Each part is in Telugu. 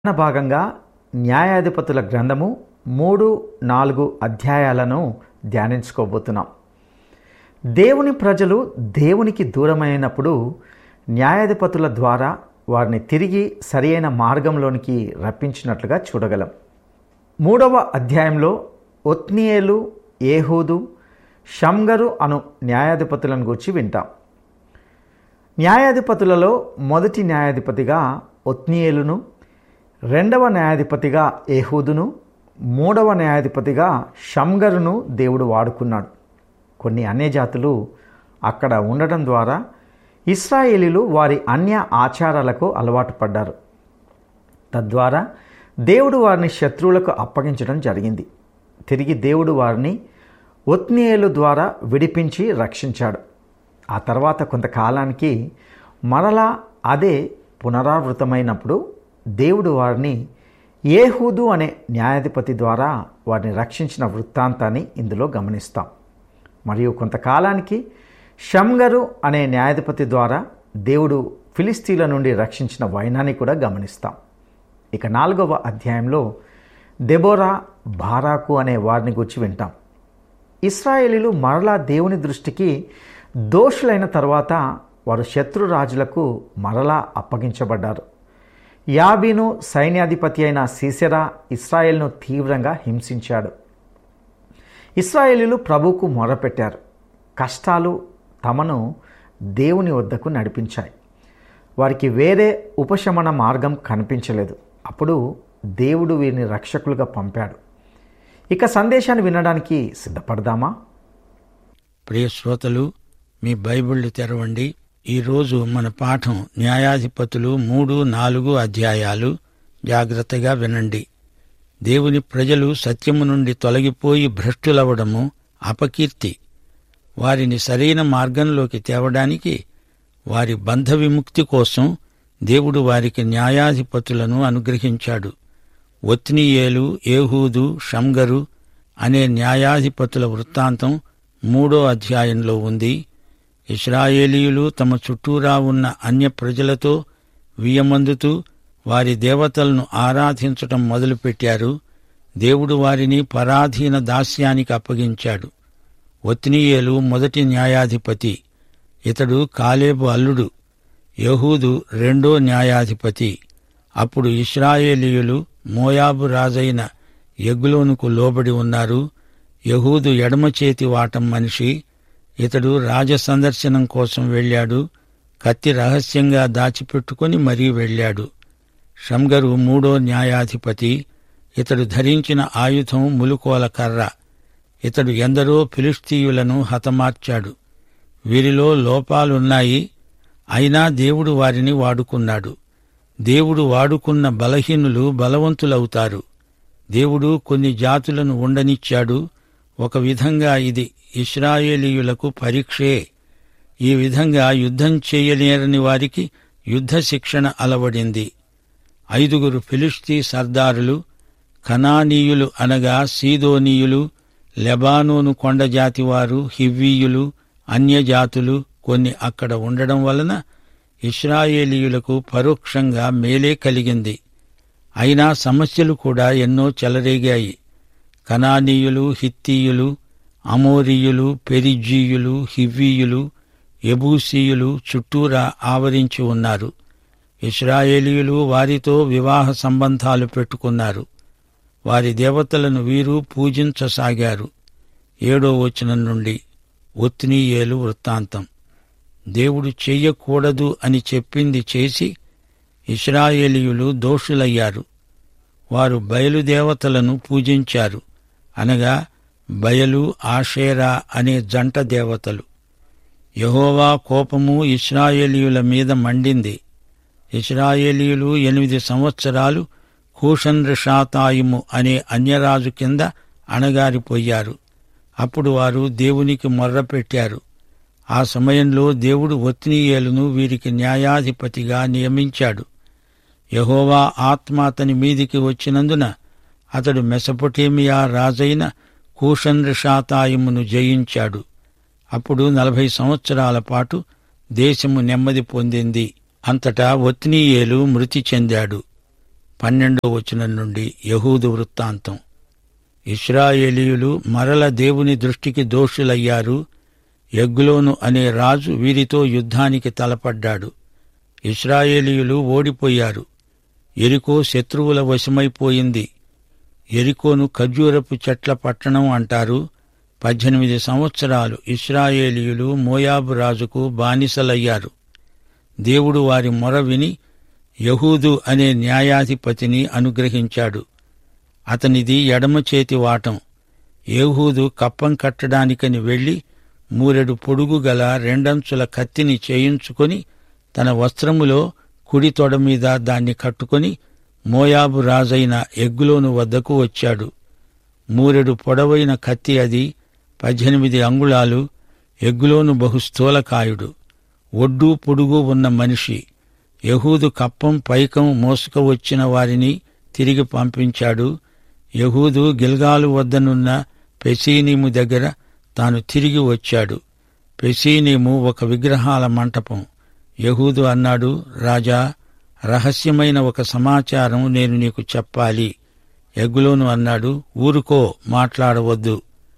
ప్రధాన భాగంగా న్యాయాధిపతుల గ్రంథము మూడు నాలుగు అధ్యాయాలను ధ్యానించుకోబోతున్నాం దేవుని ప్రజలు దేవునికి దూరమైనప్పుడు న్యాయాధిపతుల ద్వారా వారిని తిరిగి సరియైన మార్గంలోనికి రప్పించినట్లుగా చూడగలం మూడవ అధ్యాయంలో ఒత్నియేలు ఏహూదు షంగరు అను న్యాయాధిపతులను గురించి వింటాం న్యాయాధిపతులలో మొదటి న్యాయాధిపతిగా ఒత్నియేలును రెండవ న్యాయాధిపతిగా ఏహూదును మూడవ న్యాయాధిపతిగా షంగరును దేవుడు వాడుకున్నాడు కొన్ని అన్యజాతులు అక్కడ ఉండడం ద్వారా ఇస్రాయేలీలు వారి అన్య ఆచారాలకు అలవాటు పడ్డారు తద్వారా దేవుడు వారిని శత్రువులకు అప్పగించడం జరిగింది తిరిగి దేవుడు వారిని ఒత్నియేలు ద్వారా విడిపించి రక్షించాడు ఆ తర్వాత కొంతకాలానికి మరలా అదే పునరావృతమైనప్పుడు దేవుడు వారిని ఏహూదు అనే న్యాయాధిపతి ద్వారా వారిని రక్షించిన వృత్తాంతాన్ని ఇందులో గమనిస్తాం మరియు కొంతకాలానికి షంగరు అనే న్యాయాధిపతి ద్వారా దేవుడు ఫిలిస్తీన్ల నుండి రక్షించిన వైనాన్ని కూడా గమనిస్తాం ఇక నాలుగవ అధ్యాయంలో దెబోరా బారాకు అనే వారిని గురించి వింటాం ఇస్రాయేలీలు మరలా దేవుని దృష్టికి దోషులైన తర్వాత వారు శత్రు రాజులకు మరలా అప్పగించబడ్డారు యాబీను సైన్యాధిపతి అయిన సీసెరా ఇస్రాయేల్ను తీవ్రంగా హింసించాడు ఇస్రాయేలీలు ప్రభుకు మొరపెట్టారు కష్టాలు తమను దేవుని వద్దకు నడిపించాయి వారికి వేరే ఉపశమన మార్గం కనిపించలేదు అప్పుడు దేవుడు వీరిని రక్షకులుగా పంపాడు ఇక సందేశాన్ని వినడానికి సిద్ధపడదామా ప్రియ శ్రోతలు మీ బైబిళ్లు తెరవండి ఈరోజు మన పాఠం న్యాయాధిపతులు మూడు నాలుగు అధ్యాయాలు జాగ్రత్తగా వినండి దేవుని ప్రజలు సత్యము నుండి తొలగిపోయి భ్రష్టులవడము అపకీర్తి వారిని సరైన మార్గంలోకి తేవడానికి వారి బంధ విముక్తి కోసం దేవుడు వారికి న్యాయాధిపతులను అనుగ్రహించాడు ఒత్నియేలు ఏహూదు షంగరు అనే న్యాయాధిపతుల వృత్తాంతం మూడో అధ్యాయంలో ఉంది ఇస్రాయేలీయులు తమ చుట్టూరా ఉన్న అన్య ప్రజలతో వియమందుతూ వారి దేవతలను ఆరాధించటం మొదలుపెట్టారు దేవుడు వారిని పరాధీన దాస్యానికి అప్పగించాడు ఒత్నియేలు మొదటి న్యాయాధిపతి ఇతడు కాలేబు అల్లుడు యహూదు రెండో న్యాయాధిపతి అప్పుడు ఇస్రాయేలీయులు మోయాబు రాజైన ఎగ్లోనుకు లోబడి ఉన్నారు యహూదు ఎడమ చేతి వాటం మనిషి ఇతడు రాజ సందర్శనం కోసం వెళ్ళాడు కత్తి రహస్యంగా దాచిపెట్టుకుని మరీ వెళ్ళాడు షంగరు మూడో న్యాయాధిపతి ఇతడు ధరించిన ఆయుధం ములుకోల కర్ర ఇతడు ఎందరో ఫిలిస్తీయులను హతమార్చాడు వీరిలో లోపాలున్నాయి అయినా దేవుడు వారిని వాడుకున్నాడు దేవుడు వాడుకున్న బలహీనులు బలవంతులవుతారు దేవుడు కొన్ని జాతులను ఉండనిచ్చాడు ఒక విధంగా ఇది ఇస్రాయేలీయులకు పరీక్షే ఈ విధంగా యుద్ధం చేయలేరని వారికి యుద్ధ శిక్షణ అలవడింది ఐదుగురు ఫిలిస్తీ సర్దారులు కనానీయులు అనగా సీదోనీయులు లెబానోను కొండజాతివారు హివ్వీయులు అన్యజాతులు కొన్ని అక్కడ ఉండడం వలన ఇస్రాయేలీయులకు పరోక్షంగా మేలే కలిగింది అయినా సమస్యలు కూడా ఎన్నో చెలరేగాయి కనానీయులు హిత్తీయులు అమోరీయులు పెరిజీయులు హివ్వీయులు ఎబూసీయులు చుట్టూరా ఆవరించి ఉన్నారు ఇస్రాయేలీయులు వారితో వివాహ సంబంధాలు పెట్టుకున్నారు వారి దేవతలను వీరు పూజించసాగారు ఏడో వచనం నుండి ఒత్నీయేలు వృత్తాంతం దేవుడు చెయ్యకూడదు అని చెప్పింది చేసి ఇస్రాయేలీయులు దోషులయ్యారు వారు బయలుదేవతలను పూజించారు అనగా బయలు ఆషేరా అనే జంట దేవతలు యహోవా కోపము ఇస్రాయేలీయుల మీద మండింది ఇస్రాయేలీయులు ఎనిమిది సంవత్సరాలు కూషన్ రిషాతాయిము అనే అన్యరాజు కింద అణగారిపోయారు అప్పుడు వారు దేవునికి మొర్రపెట్టారు ఆ సమయంలో దేవుడు ఒత్నీయేలును వీరికి న్యాయాధిపతిగా నియమించాడు యహోవా ఆత్మ అతని మీదికి వచ్చినందున అతడు మెసపొటేమియా రాజైన కూషన్ రిషాతాయిమును జయించాడు అప్పుడు నలభై సంవత్సరాల పాటు దేశము నెమ్మది పొందింది అంతటా ఒత్నీయేలు మృతి చెందాడు పన్నెండో వచనం నుండి యహూదు వృత్తాంతం ఇస్రాయేలీయులు మరల దేవుని దృష్టికి దోషులయ్యారు ఎగ్లోను అనే రాజు వీరితో యుద్ధానికి తలపడ్డాడు ఇస్రాయేలీయులు ఓడిపోయారు ఎరికో శత్రువుల వశమైపోయింది ఎరికోను ఖర్జూరపు చెట్ల పట్టణం అంటారు పద్దెనిమిది సంవత్సరాలు ఇస్రాయేలీయులు మోయాబు రాజుకు బానిసలయ్యారు దేవుడు వారి మొర విని యహూదు అనే న్యాయాధిపతిని అనుగ్రహించాడు అతనిది ఎడమ చేతి వాటం ఏహూదు కప్పం కట్టడానికని వెళ్లి మూరెడు పొడుగు గల రెండంచుల కత్తిని చేయించుకొని తన వస్త్రములో కుడి తొడ మీద దాన్ని కట్టుకొని మోయాబు రాజైన ఎగ్గులోను వద్దకు వచ్చాడు మూరెడు పొడవైన కత్తి అది పద్దెనిమిది అంగుళాలు ఎగ్గులోను బహు స్థూలకాయుడు ఒడ్డు పొడుగు ఉన్న మనిషి యహూదు కప్పం పైకం మోసుక వచ్చిన వారిని తిరిగి పంపించాడు యహూదు గిల్గాలు వద్దనున్న పెసీనీము దగ్గర తాను తిరిగి వచ్చాడు పెసీనీము ఒక విగ్రహాల మంటపం యహూదు అన్నాడు రాజా రహస్యమైన ఒక సమాచారం నేను నీకు చెప్పాలి ఎగ్గులోను అన్నాడు ఊరుకో మాట్లాడవద్దు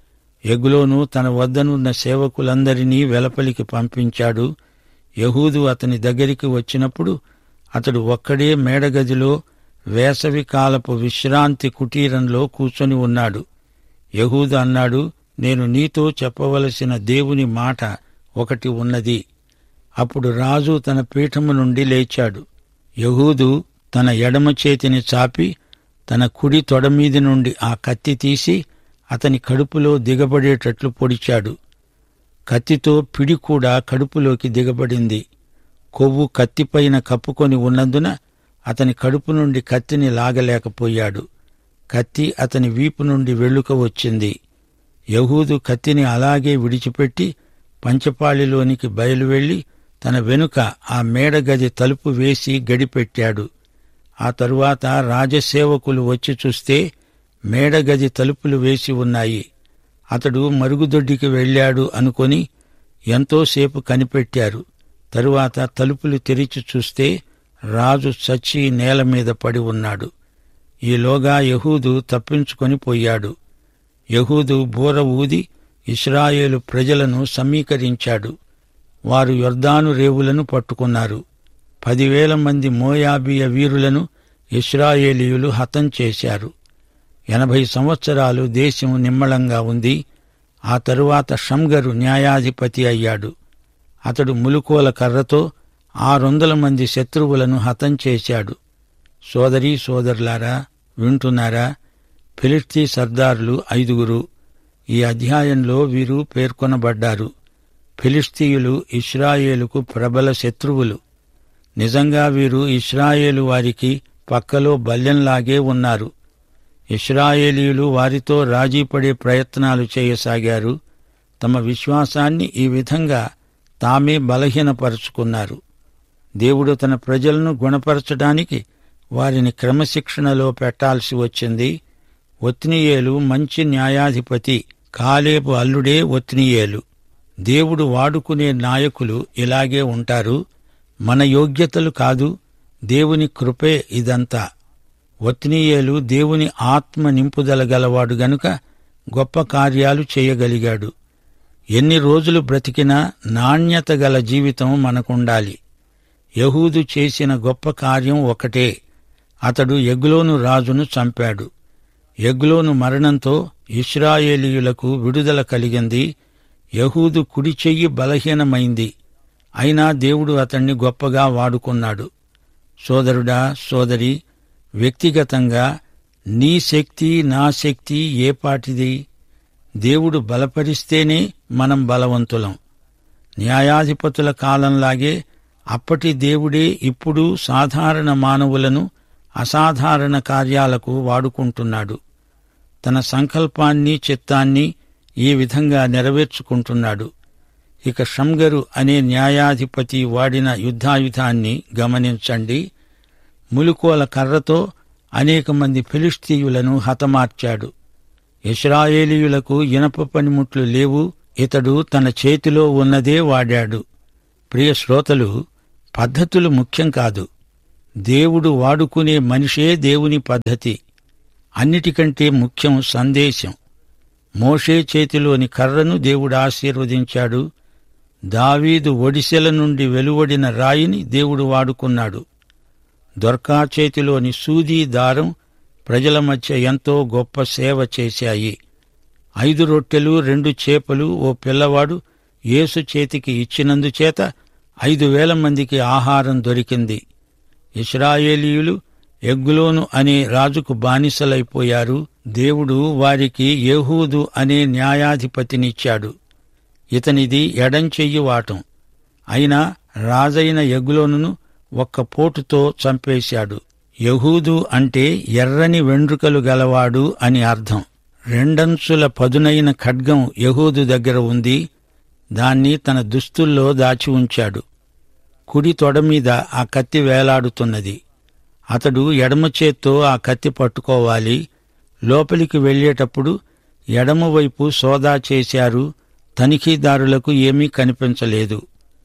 ఎగులోను తన వద్దనున్న సేవకులందరినీ వెలపలికి పంపించాడు యహూదు అతని దగ్గరికి వచ్చినప్పుడు అతడు ఒక్కడే మేడగదిలో వేసవి కాలపు విశ్రాంతి కుటీరంలో కూర్చొని ఉన్నాడు యహూదు అన్నాడు నేను నీతో చెప్పవలసిన దేవుని మాట ఒకటి ఉన్నది అప్పుడు రాజు తన పీఠము నుండి లేచాడు యహూదు తన ఎడమ చేతిని చాపి తన కుడి తొడమీది నుండి ఆ కత్తి తీసి అతని కడుపులో దిగబడేటట్లు పొడిచాడు కత్తితో పిడి కూడా కడుపులోకి దిగబడింది కొవ్వు కత్తిపైన కప్పుకొని ఉన్నందున అతని కడుపు నుండి కత్తిని లాగలేకపోయాడు కత్తి అతని వీపు నుండి వెళ్లుక వచ్చింది యహూదు కత్తిని అలాగే విడిచిపెట్టి పంచపాళిలోనికి బయలువెళ్లి తన వెనుక ఆ మేడగది తలుపు వేసి గడిపెట్టాడు ఆ తరువాత రాజసేవకులు వచ్చి చూస్తే మేడగది తలుపులు వేసి ఉన్నాయి అతడు మరుగుదొడ్డికి వెళ్ళాడు అనుకొని ఎంతోసేపు కనిపెట్టారు తరువాత తలుపులు తెరిచి చూస్తే రాజు చచ్చి నేల మీద పడి ఉన్నాడు ఈలోగా యహూదు తప్పించుకొని పోయాడు యహూదు బూర ఊది ఇస్రాయేలు ప్రజలను సమీకరించాడు వారు యొర్దాను రేవులను పట్టుకున్నారు పదివేల మంది మోయాబీయ వీరులను ఇస్రాయేలీయులు హతం చేశారు ఎనభై సంవత్సరాలు దేశం నిమ్మళంగా ఉంది ఆ తరువాత షంగరు న్యాయాధిపతి అయ్యాడు అతడు ములుకోల కర్రతో ఆరొందల మంది శత్రువులను హతం చేశాడు సోదరీ సోదరులారా వింటున్నారా ఫిలిస్తీ సర్దారులు ఐదుగురు ఈ అధ్యాయంలో వీరు పేర్కొనబడ్డారు ఫిలిస్తీయులు ఇస్రాయేలుకు ప్రబల శత్రువులు నిజంగా వీరు ఇస్రాయేలు వారికి పక్కలో బల్యంలాగే ఉన్నారు ఇస్రాయేలీయులు వారితో రాజీపడే ప్రయత్నాలు చేయసాగారు తమ విశ్వాసాన్ని ఈ విధంగా తామే బలహీనపరుచుకున్నారు దేవుడు తన ప్రజలను గుణపరచడానికి వారిని క్రమశిక్షణలో పెట్టాల్సి వచ్చింది ఒత్నియేలు మంచి న్యాయాధిపతి కాలేపు అల్లుడే ఒత్నియేలు దేవుడు వాడుకునే నాయకులు ఇలాగే ఉంటారు మన యోగ్యతలు కాదు దేవుని కృపే ఇదంతా ఒత్నీయేలు దేవుని ఆత్మ నింపుదల గలవాడు గనుక గొప్ప కార్యాలు చేయగలిగాడు ఎన్ని రోజులు బ్రతికినా నాణ్యత గల జీవితం మనకుండాలి యహూదు చేసిన గొప్ప కార్యం ఒకటే అతడు ఎగ్లోను రాజును చంపాడు ఎగ్లోను మరణంతో ఇస్రాయేలీయులకు విడుదల కలిగింది యహూదు కుడి చెయ్యి బలహీనమైంది అయినా దేవుడు అతణ్ణి గొప్పగా వాడుకున్నాడు సోదరుడా సోదరి వ్యక్తిగతంగా నీ శక్తి నా శక్తి ఏ పాటిది దేవుడు బలపరిస్తేనే మనం బలవంతులం న్యాయాధిపతుల కాలంలాగే అప్పటి దేవుడే ఇప్పుడు సాధారణ మానవులను అసాధారణ కార్యాలకు వాడుకుంటున్నాడు తన సంకల్పాన్ని చిత్తాన్ని ఈ విధంగా నెరవేర్చుకుంటున్నాడు ఇక షంగరు అనే న్యాయాధిపతి వాడిన యుద్ధాయుధాన్ని గమనించండి ములుకోల కర్రతో అనేక మంది ఫిలిస్తీయులను హతమార్చాడు ఇస్రాయేలీయులకు ఇనప పనిముట్లు లేవు ఇతడు తన చేతిలో ఉన్నదే వాడాడు ప్రియ శ్రోతలు పద్ధతులు ముఖ్యం కాదు దేవుడు వాడుకునే మనిషే దేవుని పద్ధతి అన్నిటికంటే ముఖ్యం సందేశం మోషే చేతిలోని కర్రను దేవుడు ఆశీర్వదించాడు దావీదు ఒడిసెల నుండి వెలువడిన రాయిని దేవుడు వాడుకున్నాడు దొర్కా చేతిలోని సూదీ దారం ప్రజల మధ్య ఎంతో గొప్ప సేవ చేశాయి ఐదు రొట్టెలు రెండు చేపలు ఓ పిల్లవాడు యేసు చేతికి ఇచ్చినందుచేత ఐదు వేల మందికి ఆహారం దొరికింది ఇస్రాయేలీయులు ఎగ్గులోను అనే రాజుకు బానిసలైపోయారు దేవుడు వారికి యెహూదు అనే న్యాయాధిపతినిచ్చాడు ఇతనిది ఎడంచెయ్యి వాటం అయినా రాజైన ఎగ్గులోనును ఒక్క పోటుతో చంపేశాడు యహూదు అంటే ఎర్రని వెండ్రుకలు గలవాడు అని అర్థం రెండంచుల పదునైన ఖడ్గం యహూదు దగ్గర ఉంది దాన్ని తన దుస్తుల్లో దాచి ఉంచాడు కుడి తొడ మీద ఆ కత్తి వేలాడుతున్నది అతడు ఎడమ చేత్తో ఆ కత్తి పట్టుకోవాలి లోపలికి వెళ్ళేటప్పుడు ఎడమవైపు సోదా చేశారు తనిఖీదారులకు ఏమీ కనిపించలేదు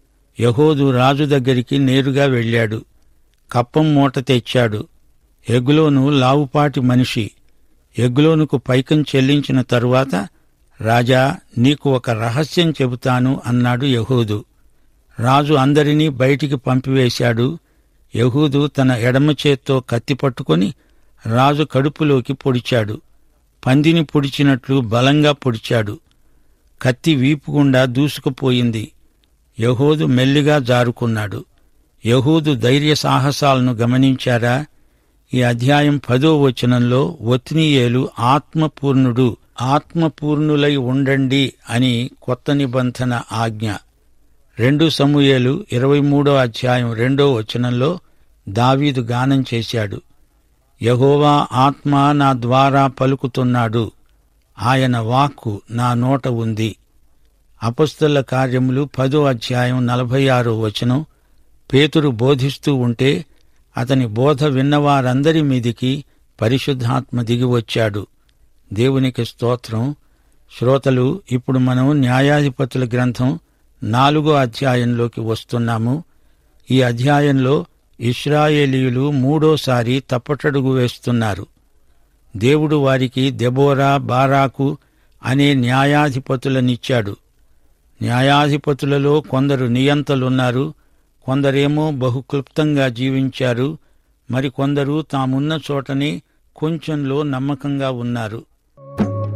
యహోదు రాజు దగ్గరికి నేరుగా వెళ్ళాడు కప్పం మూట తెచ్చాడు ఎగ్లోను లావుపాటి మనిషి ఎగ్లోనుకు పైకం చెల్లించిన తరువాత రాజా నీకు ఒక రహస్యం చెబుతాను అన్నాడు యహూదు రాజు అందరినీ బయటికి పంపివేశాడు యహూదు తన ఎడమ చేత్తో కత్తి పట్టుకొని రాజు కడుపులోకి పొడిచాడు పందిని పొడిచినట్లు బలంగా పొడిచాడు కత్తి వీపుగుండా దూసుకుపోయింది యహూదు మెల్లిగా జారుకున్నాడు యహూదు ధైర్య సాహసాలను గమనించారా ఈ అధ్యాయం పదో వచనంలో ఒత్నీయేలు ఆత్మపూర్ణుడు ఆత్మపూర్ణులై ఉండండి అని కొత్త నిబంధన ఆజ్ఞ రెండు సమూయేలు ఇరవై మూడో అధ్యాయం రెండో వచనంలో దావీదు గానం చేశాడు యహోవా ఆత్మ నా ద్వారా పలుకుతున్నాడు ఆయన వాక్కు నా నోట ఉంది అపస్తుల కార్యములు పదో అధ్యాయం నలభై ఆరో వచనం పేతురు బోధిస్తూ ఉంటే అతని బోధ విన్నవారందరి మీదికి పరిశుద్ధాత్మ దిగి వచ్చాడు దేవునికి స్తోత్రం శ్రోతలు ఇప్పుడు మనం న్యాయాధిపతుల గ్రంథం నాలుగో అధ్యాయంలోకి వస్తున్నాము ఈ అధ్యాయంలో ఇస్రాయేలీయులు మూడోసారి తప్పటడుగు వేస్తున్నారు దేవుడు వారికి దెబోరా బారాకు అనే న్యాయాధిపతులనిచ్చాడు న్యాయాధిపతులలో కొందరు నియంతలున్నారు కొందరేమో బహుక్లుప్తంగా జీవించారు మరికొందరు తామున్న చోటనే కొంచెంలో నమ్మకంగా ఉన్నారు